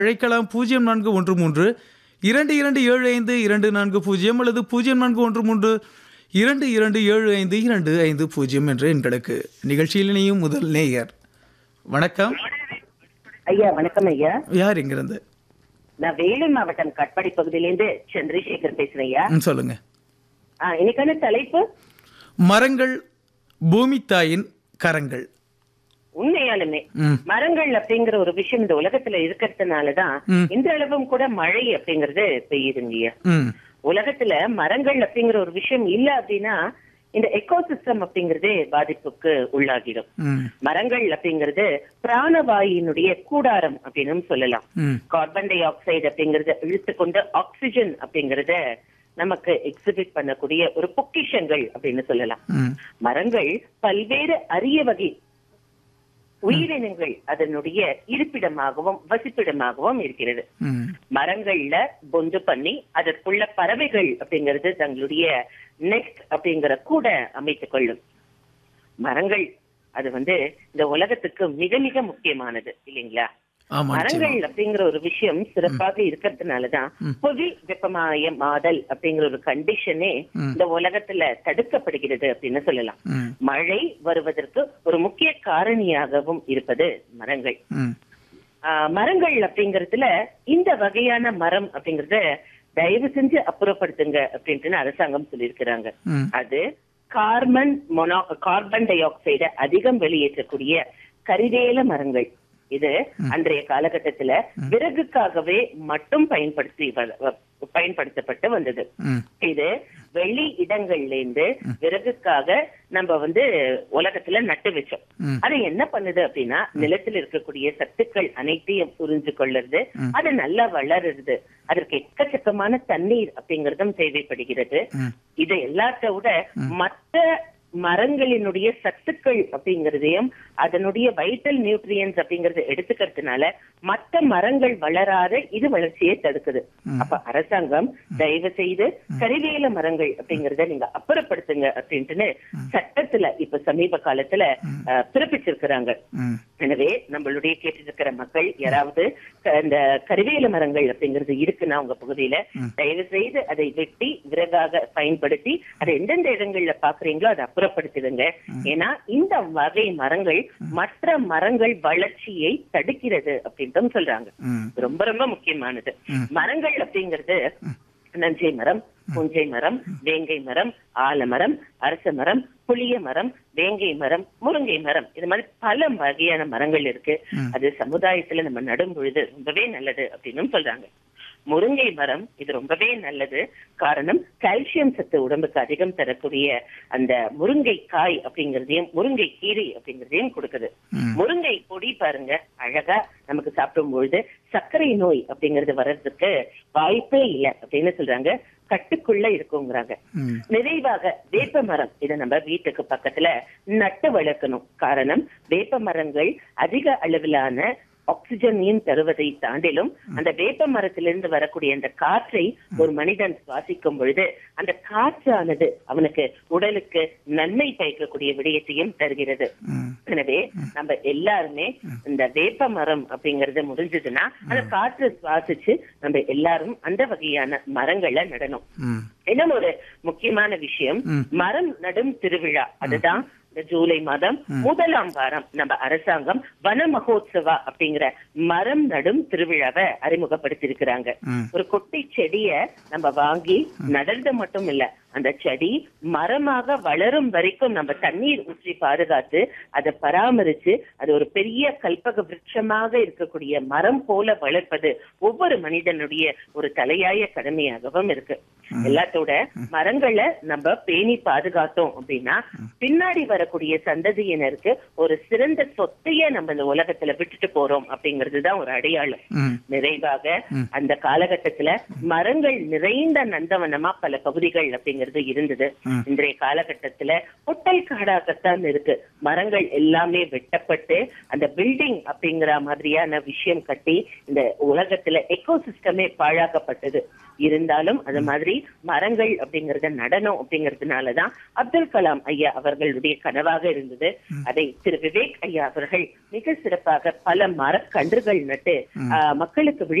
அழைக்கலாம் பூஜ்ஜியம் நான்கு ஒன்று மூன்று இரண்டு இரண்டு ஏழு ஐந்து இரண்டு நான்கு பூஜ்ஜியம் அல்லது பூஜ்ஜியம் நான்கு ஒன்று மூன்று இரண்டு இரண்டு ஏழு ஐந்து இரண்டு ஐந்து பூஜ்ஜியம் என்ற எண்களுக்கு நிகழ்ச்சியில் இணையும் முதல் நேயர் வணக்கம் ஐயா வணக்கம் ஐயா யார் இங்கிருந்து நான் வேலூர் மாவட்டம் கட்பாடி பகுதியிலேருந்து சந்திரசேகர் பேசுறேன் ஐயா ம், சொல்லுங்க ஆ, இன்னைக்கான தலைப்பு மரங்கள் பூமி தாயின் கரங்கள் உண்மையாலுமே ம். மரங்கள் அப்படிங்கிற ஒரு விஷயம் இந்த உலகத்துல இருக்கிறதுனாலதான் ம். இந்த அளவும் கூட மழை அப்படிங்கறது பெய்யுதுங்கய்யா ம் உலகத்துல மரங்கள் அப்படிங்கிற ஒரு விஷயம் இல்ல அப்படின்னா இந்த எக்கோசிஸ்டம் அப்படிங்கறதே பாதிப்புக்கு உள்ளாகிடும் ம் மரங்கள் அப்படிங்கிறது பிராணவாயுனுடைய கூடாரம் அப்படின்னு சொல்லலாம் ம் கார்பன் டை ஆக்சைடு அப்படிங்கறத இழுத்துக்கொண்டு ஆக்சிஜன் அப்படிங்கறத நமக்கு எக்ஸிபிட் பண்ணக்கூடிய ஒரு பொக்கிஷங்கள் அப்படின்னு சொல்லலாம் ம் மரங்கள் பல்வேறு அரிய வகை உயிரினங்கள் அதனுடைய இருப்பிடமாகவும் வசிப்பிடமாகவும் இருக்கிறது ம் மரங்கள்ல பொந்து பண்ணி அதற்குள்ள பறவைகள் அப்படிங்கிறது தங்களுடைய நெக்ஸ்ட் அப்படிங்கிற கூட அமைத்துக் கொள்ளும் மரங்கள் அது வந்து இந்த உலகத்துக்கு மிக மிக முக்கியமானது இல்லைங்களா ஆமா நிச்சயமா. மரங்கள் அப்படிங்கிற ஒரு விஷயம் சிறப்பாக இருக்கிறதுனாலதான் புவி வெப்பமயமாதல் அப்படிங்கிற ஒரு கண்டிஷனே இந்த உலகத்துல தடுக்கப்படுகிறது அப்படின்னு சொல்லலாம் ம் மழை வருவதற்கு ஒரு முக்கிய காரணியாகவும் இருப்பது மரங்கள் ம் ஆஹ் மரங்கள் அப்படிங்கறதுல இந்த வகையான மரம் அப்படிங்கறத தயவு செஞ்சு அப்புறப்படுத்துங்க அப்படின்ட்டு அரசாங்கம் சொல்லியிருக்கிறாங்க ம் அது கார்பன் மொனோ கார்பன் டை ஆக்சைடை அதிகம் வெளியேற்றக்கூடிய கரிவேல மரங்கள் இது அன்றைய காலகட்டத்துல விறகுக்காகவே மட்டும் பயன்படுத்தி வ- வ- பயன்படுத்தப்பட்டு வந்தது ம் இது வெளி இடங்கள்ல இருந்து விறகுக்காக நம்ம வந்து உலகத்துல நட்டு வச்சோம் ம். அது என்ன பண்ணுது அப்படின்னா நிலத்தில் இருக்கக்கூடிய சத்துக்கள் அனைத்தையும் புரிஞ்சு கொள்ளுறது அது நல்லா வளருது அதற்கு எக்கச்சக்கமான தண்ணீர் அப்படிங்கறதும் தேவைப்படுகிறது ம். இது எல்லாத்த விட மற்ற மரங்களினுடைய சத்துக்கள் அப்படிங்கறதையும் அதனுடைய வைட்டல் நியூட்ரியன்ஸ் அப்படிங்கறத எடுத்துக்கிறதுனால மற்ற மரங்கள் வளராத இது வளர்ச்சியை தடுக்குது அப்ப அரசாங்கம் தயவு செய்து கரிவேல மரங்கள் அப்படிங்கறத நீங்க அப்புறப்படுத்துங்க அப்படின்ட்டுன்னு சட்டத்துல இப்ப சமீப காலத்துல அஹ், பிறப்பிச்சிருக்கிறாங்க ம் எனவே நம்மளுடைய கேட்டு இருக்கிற மக்கள் யாராவது க- இந்த கருவேல மரங்கள் அப்படிங்கிறது இருக்குன்னா உங்க பகுதியில தயவு செய்து அதை வெட்டி விறகாக பயன்படுத்தி அதை எந்தெந்த இடங்கள்ல பாக்குறீங்களோ அதை அப்புறப்படுத்திடுங்க ஏன்னா இந்த வகை மரங்கள் மற்ற மரங்கள் வளர்ச்சியை தடுக்கிறது அப்படின்ட்டு சொல்றாங்க ம் ரொம்ப ரொம்ப முக்கியமானது மரங்கள் அப்படிங்கிறது நஞ்சை மரம் புஞ்சை மரம் வேங்கை மரம் ஆலமரம் அரச மரம் புளிய மரம் வேங்கை மரம் முருங்கை மரம் இது மாதிரி பல வகையான மரங்கள் இருக்கு அது சமுதாயத்துல நம்ம நடும் பொழுது ரொம்பவே நல்லது அப்படின்னு சொல்றாங்க முருங்கை மரம் இது ரொம்பவே நல்லது காரணம் கால்சியம் சத்து உடம்புக்கு அதிகம் தரக்கூடிய அந்த முருங்கை காய் அப்படிங்கறதையும் முருங்கை கீரை அப்படிங்கறதையும் கொடுக்குது முருங்கை பொடி பாருங்க அழகா நமக்கு சாப்பிடும் பொழுது சர்க்கரை நோய் அப்படிங்கறது வர்றதுக்கு வாய்ப்பே இல்லை அப்படின்னு சொல்றாங்க கட்டுக்குள்ள இருக்குங்கிறாங்க ம் நிறைவாக வேப்ப மரம் இதை நம்ம வீட்டுக்கு பக்கத்துல நட்டு வளர்க்கணும் காரணம் வேப்ப மரங்கள் அதிக அளவிலான ஆக்சிஜனையும் தருவதை தாண்டிலும் அந்த வேப்ப மரத்திலிருந்து வரக்கூடிய அந்த காற்றை ஒரு மனிதன் சுவாசிக்கும் பொழுது அந்த காற்றானது அவனுக்கு உடலுக்கு நன்மை பயக்கக்கூடிய விடயத்தையும் தருகிறது ம் எனவே நம்ம எல்லாருமே இந்த வேப்ப மரம் அப்படிங்கறது முடிஞ்சதுன்னா அந்த காற்று சுவாசிச்சு நம்ம எல்லாரும் அந்த வகையான மரங்களை நடணும் ம் இன்னும் ஒரு முக்கியமான விஷயம் ம். மரம் நடும் திருவிழா அதுதான் இந்த ஜூலை மாதம் முதலாம் வாரம் நம்ம அரசாங்கம் வன மகோத்சவா அப்படிங்கிற மரம் நடும் திருவிழாவை அறிமுகப்படுத்தியிருக்கிறாங்க ம். ஒரு கொட்டை செடிய நம்ம வாங்கி நடந்து மட்டும் இல்ல அந்த செடி மரமாக வளரும் வரைக்கும் நம்ம தண்ணீர் ஊற்றி பாதுகாத்து அதை பராமரிச்சு அது ஒரு பெரிய கல்பக விருட்சமாக இருக்கக்கூடிய மரம் போல வளர்ப்பது ஒவ்வொரு மனிதனுடைய ஒரு தலையாய கடமையாகவும் இருக்கு எல்லாத்தோட மரங்களை நம்ம பேணி பாதுகாத்தோம் அப்படின்னா பின்னாடி வரக்கூடிய சந்ததியினருக்கு ஒரு சிறந்த சொத்தையே நம்ம இந்த உலகத்துல விட்டுட்டு போறோம் அப்படிங்கிறது தான் ஒரு அடையாளம் ம் நிறைவாக அந்த காலகட்டத்துல மரங்கள் நிறைந்த நந்தவனமா பல பகுதிகள் அப்படிங்கிறது இருந்தது ம். இன்றைய காலகட்டத்துல ஒட்டல் காடாகத்தான் இருக்கு மரங்கள் எல்லாமே வெட்டப்பட்டு அந்த பில்டிங் அப்படிங்கிற மாதிரியான விஷயம் கட்டி இந்த உலகத்துல எக்கோசிஸ்டமே பாழாக்கப்பட்டது இருந்தாலும் அது மாதிரி மரங்கள் அப்படிங்கறத நடனம் அப்படிங்கறதுனாலதான் அப்துல் கலாம் ஐயா அவர்களுடைய கனவாக இருந்தது அதை திரு விவேக் ஐயா அவர்கள் மிக சிறப்பாக பல மரக்கன்றுகள் நட்டு ஆஹ், மக்களுக்கு